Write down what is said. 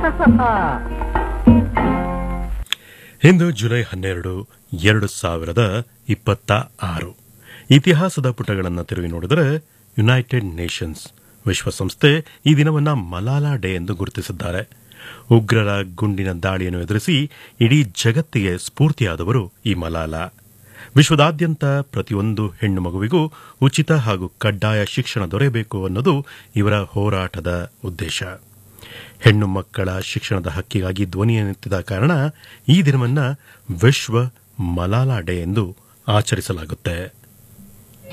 ಇಂದು July ಹನ್ನೆರಡು ಎರಡು ಸಾವಿರದ ಇಪ್ಪತ್ತ ಆರು ಇತಿಹಾಸದ ಪುಟಗಳನ್ನು ತಿರುಗಿ ನೋಡಿದರೆ ಯುನೈಟೆಡ್ ನೇಷನ್ಸ್ ವಿಶ್ವಸಂಸ್ಥೆ ಈ ದಿನವನ್ನ ಮಲಾಲಾ ಡೇ ಎಂದು ಗುರುತಿಸಿದ್ದಾರೆ ಉಗ್ರರ ಗುಂಡಿನ ದಾಳಿಯನ್ನು ಎದುರಿಸಿ ಇಡೀ ಜಗತ್ತಿಗೆ ಸ್ಫೂರ್ತಿಯಾದವರು ಈ ಮಲಾಲಾ ವಿಶ್ವದಾದ್ಯಂತ ಪ್ರತಿಯೊಂದು ಹೆಣ್ಣು ಮಗುವಿಗೂ ಉಚಿತ ಹಾಗೂ ಕಡ್ಡಾಯ ಶಿಕ್ಷಣ ದೊರೆಯಬೇಕು ಅನ್ನೋದು ಇವರ ಹೋರಾಟದ ಉದ್ದೇಶ ಹೆಣ್ಣು ಮಕ್ಕಳ ಶಿಕ್ಷಣದ ಹಕ್ಕಿಗಾಗಿ ಧ್ವನಿಯನ್ನೆತ್ತಿದ ಕಾರಣ ಈ ದಿನವನ್ನ ವಿಶ್ವ ಮಲಾಲಾ ಡೇ ಎಂದು ಆಚರಿಸಲಾಗುತ್ತೆ